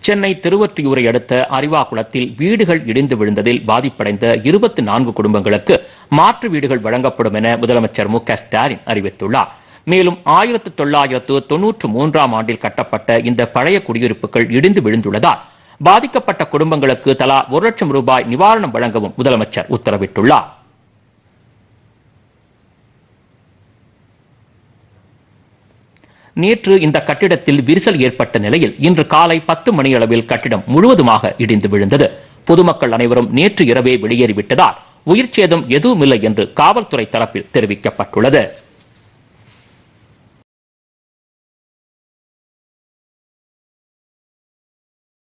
சென்னை திருவொற்றியூரை அடுத்த அரிவாகுளத்தில் வீடுகள் இடிந்து விழுந்ததில் பாதிப்படைந்த இருபத்தி நான்கு குடும்பங்களுக்கு மாற்று வீடுகள் வழங்கப்படும் என முதலமைச்சர் மு க ஸ்டாலின் அறிவித்துள்ளார் மேலும் ஆயிரத்து தொள்ளாயிரத்து தொன்னூற்று மூன்றாம் ஆண்டில் கட்டப்பட்ட இந்த பழைய குடியிருப்புகள் இடிந்து விழுந்துள்ளதால் பாதிக்கப்பட்ட குடும்பங்களுக்கு தலா ஒரு லட்சம் ரூபாய் நிவாரணம் வழங்கவும் முதலமைச்சர் உத்தரவிட்டுள்ளார் நேற்று இந்த கட்டிடத்தில் விரிசல் ஏற்பட்ட நிலையில் இன்று காலை பத்து மணியளவில் கட்டிடம் முழுவதுமாக இடிந்து விழுந்தது பொதுமக்கள் அனைவரும் நேற்று இரவே வெளியேறிவிட்டதால் உயிர் சேதம் எதுவுமில்லை என்று காவல்துறை தரப்பில் தெரிவிக்கப்பட்டுள்ளது